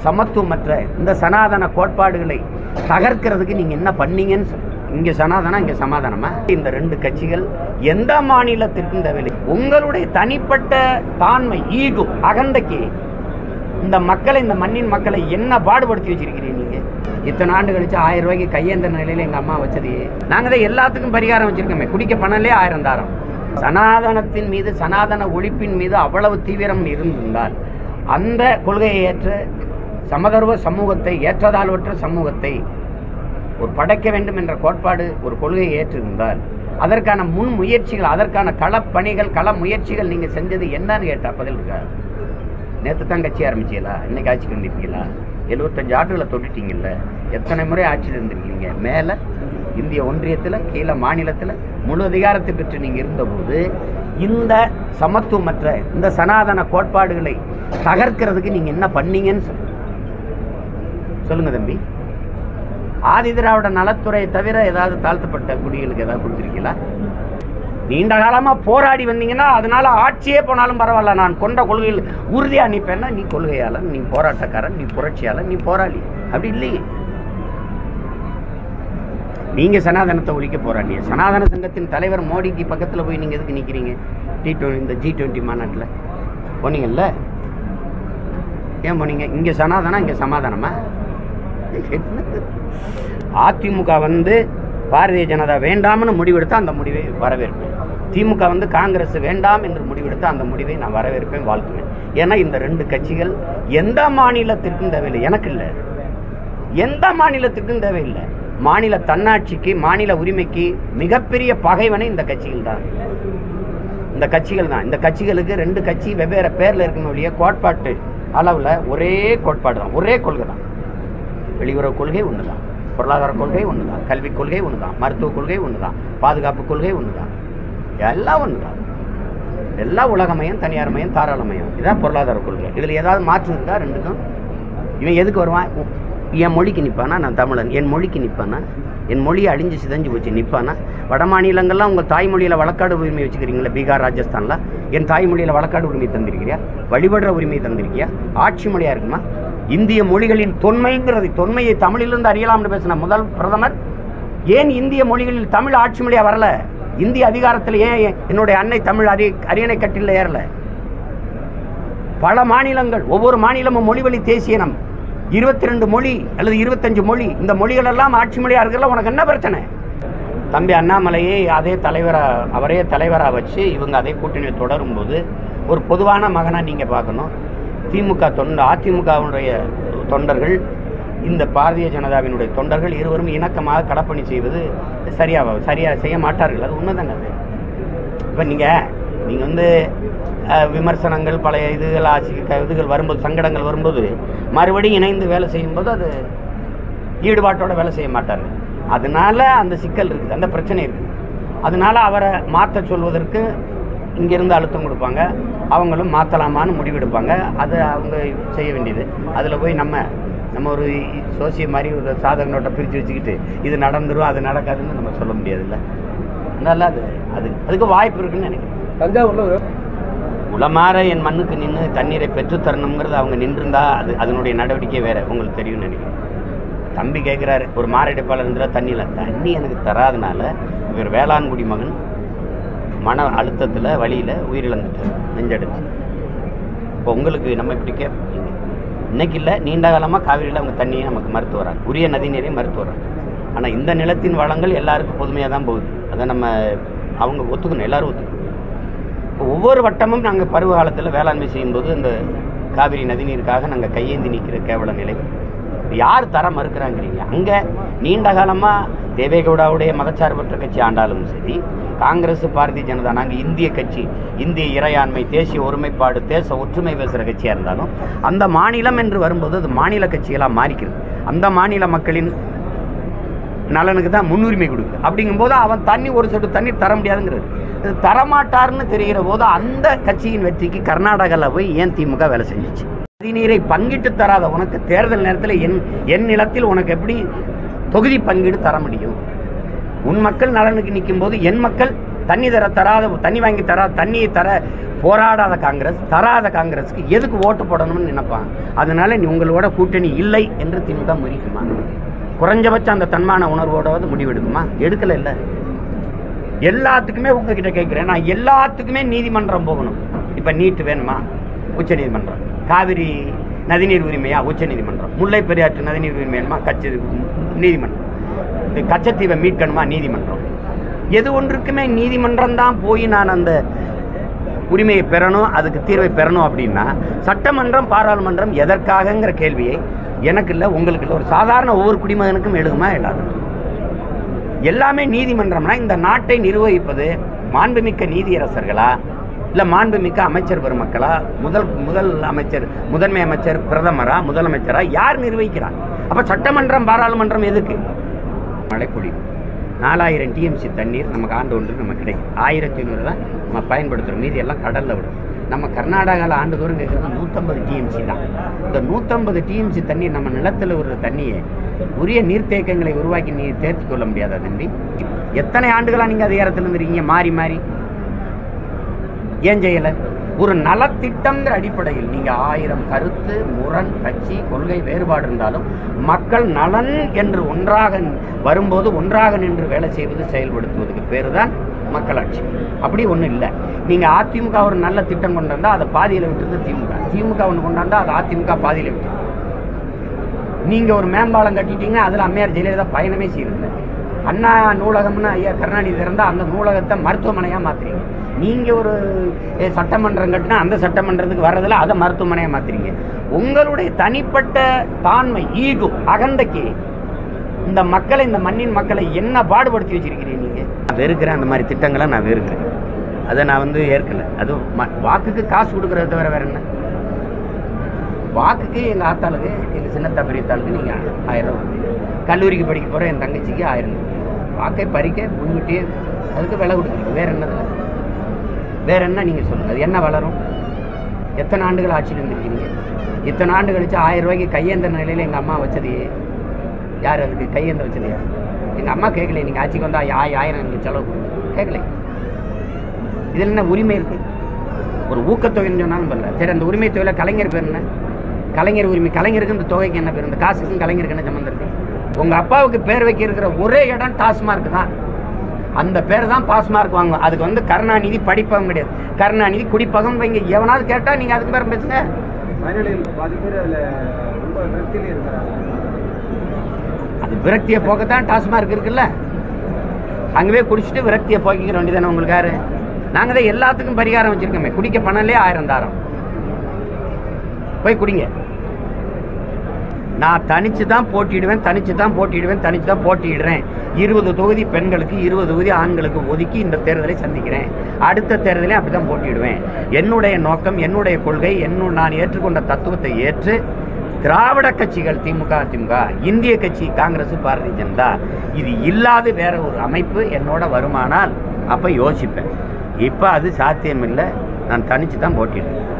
சமத்துவமற்ற இந்த சனாதன கோட்பாடுகளை தகர்க்கிறதுக்கு நீங்க என்ன பண்ணீங்கன்னு சொல்லு. இங்க சனாதனம் இங்க சமாதானமா இந்த ரெண்டு கட்சிகள் எந்த மாநிலத்திற்கும் தேவையில்லை உங்களுடைய தனிப்பட்ட தாண்மை ஈகோ அகந்தைக்கு இந்த மக்களை இந்த மண்ணின் மக்களை என்ன பாடுபடுத்தி வச்சிருக்கிறீங்க நீங்க இத்தனை ஆண்டு கழிச்சு ஆயிரம் ரூபாய்க்கு கையேந்த நிலையில எங்க அம்மா வச்சது நாங்க தான் எல்லாத்துக்கும் பரிகாரம் வச்சிருக்கோமே குடிக்க பணம்லே ஆயிரம் தாரம் சனாதனத்தின் மீது சனாதன ஒழிப்பின் மீது அவ்வளவு தீவிரம் இருந்திருந்தால் அந்த கொள்கையை ஏற்ற சமதர்வ சமூகத்தை ஏற்றதாழ்வற்ற சமூகத்தை ஒரு படைக்க வேண்டும் என்ற கோட்பாடு ஒரு கொள்கையை ஏற்றிருந்தால் அதற்கான முன் முயற்சிகள் அதற்கான களப்பணிகள் கள முயற்சிகள் நீங்க செஞ்சது என்னன்னு கேட்டா பதில் இருக்கா நேற்று தான் கட்சி ஆரம்பிச்சீங்களா இன்னைக்கு ஆட்சிக்கு வந்திருக்கீங்களா எழுபத்தஞ்சு ஆண்டுகளை தொட்டுட்டீங்கல்ல எத்தனை முறை ஆட்சியில் இருந்திருக்கீங்க மேலே இந்திய ஒன்றியத்தில் கீழே மாநிலத்தில் முழு அதிகாரத்தை பெற்று நீங்கள் இருந்தபோது இந்த சமத்துவமற்ற இந்த சனாதன கோட்பாடுகளை தகர்க்கிறதுக்கு நீங்கள் என்ன பண்ணீங்கன்னு சொல்லு சொல்லுங்க தம்பி ஆதி திராவிட நலத்துறையை தவிர ஏதாவது தாழ்த்தப்பட்ட குடிகளுக்கு ஏதாவது கொடுத்துருக்கீங்களா நீண்ட காலமா போராடி வந்தீங்கன்னா அதனால ஆட்சியே போனாலும் பரவாயில்ல நான் கொண்ட கொள்கையில் உறுதியா நிற்பேன்னா நீ கொள்கையாளன் நீ போராட்டக்காரன் நீ புரட்சியாளன் நீ போராளி அப்படி இல்லையே நீங்க சனாதனத்தை ஒழிக்க போராடிய சனாதன சங்கத்தின் தலைவர் மோடிக்கு பக்கத்துல போய் நீங்க எதுக்கு நிக்கிறீங்க டி இந்த ஜி டுவெண்ட்டி மாநாட்டில் போனீங்கல்ல ஏன் போனீங்க இங்க சனாதனம் இங்க சமாதானமா அதிமுக வந்து பாரதிய ஜனதா வேண்டாம்னு முடிவெடுத்தா அந்த முடிவை வரவேற்பேன் திமுக வந்து காங்கிரஸ் வேண்டாம் என்று முடிவெடுத்தா அந்த முடிவை நான் வரவேற்பேன் வாழ்த்துவேன் ஏன்னா இந்த ரெண்டு கட்சிகள் எந்த மாநிலத்திற்கும் தேவையில்லை எனக்கு இல்லை எந்த மாநிலத்துக்கும் தேவையில்லை மாநில தன்னாட்சிக்கு மாநில உரிமைக்கு மிகப்பெரிய பகைவனே இந்த கட்சிகள் தான் இந்த கட்சிகள் தான் இந்த கட்சிகளுக்கு ரெண்டு கட்சி வெவ்வேறு பேர்ல இருக்கணும் ஒழிய கோட்பாட்டு அளவுல ஒரே கோட்பாடு தான் ஒரே கொள்கை தான் வெளியுறவு கொள்கை ஒன்று தான் பொருளாதார கொள்கை ஒன்று தான் கல்விக் கொள்கை ஒன்று தான் மருத்துவ கொள்கை ஒன்று தான் பாதுகாப்பு கொள்கை ஒன்று தான் எல்லாம் ஒன்று தான் எல்லா உலகமயம் தனியார் மயம் தாராள மயம் இதுதான் பொருளாதார கொள்கை இதில் ஏதாவது மாற்றம் இருக்கா ரெண்டுக்கும் இவன் எதுக்கு வருவான் உ- என் மொழிக்கு நிற்பானா நான் தமிழன் என் மொழிக்கு நிற்பானா என் மொழி அழிஞ்சு சிதைஞ்சு போச்சு நிற்பானா வட மாநிலங்கள்லாம் உங்கள் தாய்மொழியில் வழக்காடு உரிமை வச்சுக்கிறீங்களா பீகார் ராஜஸ்தான்ல என் தாய்மொழியில் வழக்காடு உரிமை தந்திருக்கிறியா வழிபடுற உரிமை தந்திருக்கியா ஆட்சி மொழியா இருக்குமா இந்திய மொழிகளின் தொன்மைங்கிறது தொன்மையை தமிழிலிருந்து அறியலாம்னு பேசின முதல் பிரதமர் ஏன் இந்திய மொழிகளில் தமிழ் ஆட்சி மொழியா வரல இந்திய அதிகாரத்தில் ஏன் என்னுடைய அன்னை தமிழ் அரி அரியணை கட்டில ஏறல பல மாநிலங்கள் ஒவ்வொரு மாநிலமும் மொழிவழி தேசியனம் இருபத்தி ரெண்டு மொழி அல்லது இருபத்தஞ்சு மொழி இந்த மொழிகள் எல்லாம் ஆட்சி மொழியா இருக்குல்ல உனக்கு என்ன பிரச்சனை தம்பி அண்ணாமலையை அதே தலைவரா அவரே தலைவரா வச்சு இவங்க அதே கூட்டணியை தொடரும் போது ஒரு பொதுவான மகனா நீங்க பார்க்கணும் திமுக தொண்ட அதிமுகவுடைய தொண்டர்கள் இந்த பாரதிய ஜனதாவினுடைய தொண்டர்கள் இருவரும் இணக்கமாக களப்பணி செய்வது சரியா சரியா செய்ய மாட்டார்கள் அது உண்மைதாங்க அது இப்போ நீங்கள் நீங்கள் வந்து அஹ், விமர்சனங்கள் பழைய இதுகள் ஆட்சி க- இதுகள் வரும்போது சங்கடங்கள் வரும்போது மறுபடியும் இணைந்து வேலை செய்யும்போது அது ஈடுபாட்டோட வேலை செய்ய மாட்டார் அதனால அந்த சிக்கல் இருக்குது அந்த பிரச்சனை இருக்குது அதனால அவரை மாற்ற சொல்வதற்கு இங்கிருந்து அழுத்தம் கொடுப்பாங்க அவங்களும் மாற்றலாமான்னு முடிவெடுப்பாங்க அது அவங்க செய்ய வேண்டியது அதில் போய் நம்ம நம்ம ஒரு சோசிய மாதிரி ஒரு சாதக நோட்டை பிரித்து வச்சுக்கிட்டு இது நடந்துரும் அது நடக்காதுன்னு நம்ம சொல்ல முடியாதுல்ல அதனால அது அது அதுக்கு வாய்ப்பு இருக்குன்னு நினைக்கிறேன் தஞ்சாவூர்ல ஒரு உளமாற என் மண்ணுக்கு நின்று தண்ணீரை பெற்றுத் தரணுங்கிறது அவங்க நின்றுருந்தா அது அதனுடைய நடவடிக்கை வேற உங்களுக்கு தெரியும்னு நினைக்கிறேன் தம்பி கேட்குறாரு ஒரு மாரடைப்பாளர் இருந்தால் தண்ணியில் தண்ணி எனக்கு தராதனால இவர் வேளாண்குடி மகன் மன அழுத்தத்தில் வழியில் உயிரிழந்துட்டார் நெஞ்சடைச்சு இப்போ உங்களுக்கு நம்ம இப்படி கேட்போம் இன்னைக்கு இல்லை நீண்ட காலமாக காவிரியில் அவங்க தண்ணியை நமக்கு மறுத்து வராங்க உரிய நதி நீரையும் மறுத்து வராங்க ஆனால் இந்த நிலத்தின் வளங்கள் எல்லாருக்கும் பொதுமையாக தான் போகுது அதை நம்ம அவங்க ஒத்துக்கணும் எல்லாரும் ஒத்துக்கணும் இப்போ ஒவ்வொரு வட்டமும் நாங்கள் பருவ காலத்தில் வேளாண்மை செய்யும்போது இந்த காவிரி நதிநீருக்காக நாங்கள் கையேந்தி நிற்கிற கேவல நிலை யார் தர மறுக்கிறாங்கிறீங்க அங்கே நீண்ட காலமாக தேவேகவுடாவுடைய மதச்சார்பற்ற கட்சி ஆண்டாலும் சரி காங்கிரஸ் பாரதிய ஜனதா நாங்கள் இந்திய கட்சி இந்திய இறையாண்மை தேசிய ஒருமைப்பாடு தேச ஒற்றுமை பேசுகிற கட்சியாக இருந்தாலும் அந்த மாநிலம் என்று வரும்போது அது மாநில கட்சிகளாக மாறிக்கிறது அந்த மாநில மக்களின் நலனுக்கு தான் முன்னுரிமை கொடுக்குது அப்படிங்கும்போது அவன் தண்ணி ஒரு சொட்டு தண்ணி தர முடியாதுங்கிறது இது தரமாட்டார்னு தெரிகிற போது அந்த கட்சியின் வெற்றிக்கு கர்நாடகாவில் போய் ஏன் திமுக வேலை செஞ்சுச்சு நதிநீரை பங்கிட்டு தராத உனக்கு தேர்தல் நேரத்தில் என் என் நிலத்தில் உனக்கு எப்படி தொகுதி பங்கீடு தர முடியும் உன் மக்கள் நலனுக்கு நிற்கும் போது என் மக்கள் தண்ணி தர தராத தண்ணி வாங்கி தராத தண்ணியை தர போராடாத காங்கிரஸ் தராத காங்கிரஸுக்கு எதுக்கு ஓட்டு போடணும்னு நினைப்பான் அதனால நீ உங்களோட கூட்டணி இல்லை என்று திமுக முறிக்குமா குறைஞ்சபட்சம் அந்த தன்மான உணர்வோட முடிவெடுக்குமா எடுக்கல இல்லை எல்லாத்துக்குமே உங்ககிட்ட கேட்குறேன் நான் எல்லாத்துக்குமே நீதிமன்றம் போகணும் இப்போ நீட்டு வேணுமா உச்ச நீதிமன்றம் காவிரி நதிநீர் உரிமையா உச்ச நீதிமன்றம் முல்லை பெரியாற்று நதிநீர் உரிமை வேணுமா கட்சி நீதிமன்றம் இது கச்சத்தீவை மீட்கணுமா நீதிமன்றம் எது ஒன்றுக்குமே நீதிமன்றம் தான் போய் நான் அந்த உரிமையை பெறணும் அதுக்கு தீர்வை பெறணும் அப்படின்னா சட்டமன்றம் பாராளுமன்றம் எதற்காகங்கிற கேள்வியை எனக்கு இல்லை உங்களுக்கு இல்லை ஒரு சாதாரண ஒவ்வொரு குடிமகனுக்கும் எழுதுமா இல்லாது எல்லாமே நீதிமன்றம்னா இந்த நாட்டை நிர்வகிப்பது மாண்புமிக்க நீதியரசர்களா இல்லை மாண்புமிக்க அமைச்சர் பெருமக்களா முதல் முதல் அமைச்சர் முதன்மை அமைச்சர் பிரதமரா முதலமைச்சரா யார் நிர்வகிக்கிறார் அப்ப சட்டமன்றம் பாராளுமன்றம் எதுக்கு மழைக்குடி நாலாயிரம் டிஎம்சி தண்ணீர் நமக்கு ஆண்டு ஒன்று நமக்கு கிடைக்கும் ஆயிரத்தி ஐநூறு தான் நம்ம பயன்படுத்துகிறோம் மீதி எல்லாம் கடலில் விடும் நம்ம கர்நாடகாவில் ஆண்டுதோறும் கேட்குறது நூற்றம்பது டிஎம்சி தான் இந்த நூற்றம்பது டிஎம்சி தண்ணீர் நம்ம நிலத்தில் விடுற தண்ணியை உரிய நீர்த்தேக்கங்களை உருவாக்கி நீர் தேர்த்தி கொள்ள முடியாதா தம்பி எத்தனை ஆண்டுகளாக நீங்கள் அதிகாரத்தில் இருந்திருக்கீங்க மாறி மாறி ஏன் செய்யலை ஒரு நலத்திட்டம்ங்கிற அடிப்படையில் நீங்கள் ஆயிரம் கருத்து முரண் கட்சி கொள்கை வேறுபாடு இருந்தாலும் மக்கள் நலன் என்று ஒன்றாக வரும்போது ஒன்றாக நின்று வேலை செய்வது செயல்படுத்துவதுக்கு பேர் தான் மக்களாட்சி அப்படி ஒன்றும் இல்லை நீங்கள் அதிமுக ஒரு நல்ல திட்டம் கொண்டு வந்தால் அதை பாதியில் விட்டுறது திமுக திமுக ஒன்று கொண்டாந்தா அது அதிமுக பாதியில் விட்டு நீங்கள் ஒரு மேம்பாலம் கட்டிட்டீங்கன்னா அதில் அம்மையார் ஜெயலலிதா பயணமே செய்யறது அண்ணா நூலகம்னு ஐயா கருணாநிதி திறந்தா அந்த நூலகத்தை மருத்துவமனையாக மாற்றுறீங்க நீங்கள் ஒரு எ, சட்டமன்றம் கட்டினா அந்த சட்டமன்றத்துக்கு வர்றதில் அதை மருத்துவமனையாக மாற்றுறீங்க உங்களுடைய தனிப்பட்ட தாண்மை ஈகோ அகந்தைக்கு இந்த மக்களை இந்த மண்ணின் மக்களை என்ன பாடுபடுத்தி வச்சிருக்கிறீங்க நீங்கள் நான் வெறுக்கிறேன் அந்த மாதிரி திட்டங்களை நான் வெறுக்கிறேன் அதை நான் வந்து ஏற்கலை அது ம- வாக்குக்கு காசு கொடுக்குறத தவிர வேற என்ன வாக்குக்கு எங்கள் ஆத்தாளுக்கு எங்கள் சின்னத்தா பெரியத்தாளுக்கு நீங்கள் ஆயிரம் ரூபா கல்லூரிக்கு படிக்க போகிற என் தங்கச்சிக்கு ஆயிரம் ரூபா. வாக்கை பறிக்க முன்கூட்டியே அதுக்கு விலை கொடுக்குறீங்க வேற என்னது வேற என்ன நீங்கள் சொல்லுங்கள் அது என்ன வளரும் எத்தனை ஆண்டுகள் ஆட்சியில் இருந்திருக்கீங்க இத்தனை ஆண்டு கழிச்சு ஆயிரம் ரூபாய்க்கு கையேந்த நிலையில் எங்கள் அம்மா வச்சது யார் அதுக்கு கையேந்த வச்சது யார் எங்கள் அம்மா கேட்கல நீங்கள் ஆட்சிக்கு வந்தால் ஆய் ஆயிரம் எனக்கு செலவு கொடுங்க. கேட்கல இதில் என்ன உரிமை இருக்கு ஒரு ஊக்கத்தொகைன்னு சொன்னாலும் பரல சரி அந்த உரிமை தொகையில் கலைஞர் பேர் என்ன கலைஞர் உரிமை கலைஞருக்கு இந்த தொகைக்கு என்ன பேர் இந்த காசுக்கும் கலைஞருக்கு என்ன சம்மந்தம் இருக்கு உங்கள் அப்பாவுக்கு பேர் வைக்க இருக்கிற ஒரே இடம் டாஸ்மார்க் தான் அந்த பேர் தான் பாஸ் மார்க் வாங்குவோம் அதுக்கு வந்து கருணாநிதி படிப்பகம் கிடையாது கருணாநிதி குடிப்பகம் வைங்க எவனாவது கேட்டால் நீங்கள் அதுக்கு பேர் பேசுங்க மயிலாடுதுறையில் பாதி பேர் அதில் ரொம்ப விரக்தியிலே இருக்கிறாங்க அது விரக்தியை போக்கத்தான் டாஸ்மார்க் இருக்குல்ல அங்கவே குடிச்சிட்டு விரக்தியை போக்கிக்கிற வேண்டியதானே உங்களுக்கு யாரு நாங்கள் தான் எல்லாத்துக்கும் பரிகாரம் வச்சிருக்கோமே குடிக்க பணம்லே ஆயிரம் தாரம் போய் குடிங்க நான் தனிச்சு தான் போட்டியிடுவேன் தனிச்சு தான் போட்டியிடுவேன் தனிச்சு தான் போட்டியிடுறேன் இருபது தொகுதி பெண்களுக்கு இருபது தொகுதி ஆண்களுக்கு ஒதுக்கி இந்த தேர்தலை சந்திக்கிறேன் அடுத்த தேர்தலையும் அப்படி தான் போட்டியிடுவேன் என்னுடைய நோக்கம் என்னுடைய கொள்கை என்ன நான் ஏற்றுக்கொண்ட தத்துவத்தை ஏற்று திராவிட கட்சிகள் திமுக அதிமுக இந்திய கட்சி காங்கிரஸ் பாரதிய ஜனதா இது இல்லாத வேற ஒரு அமைப்பு என்னோட வருமானால் அப்போ யோசிப்பேன் இப்போ அது சாத்தியமில்லை நான் தனிச்சு தான் போட்டிடுறேன்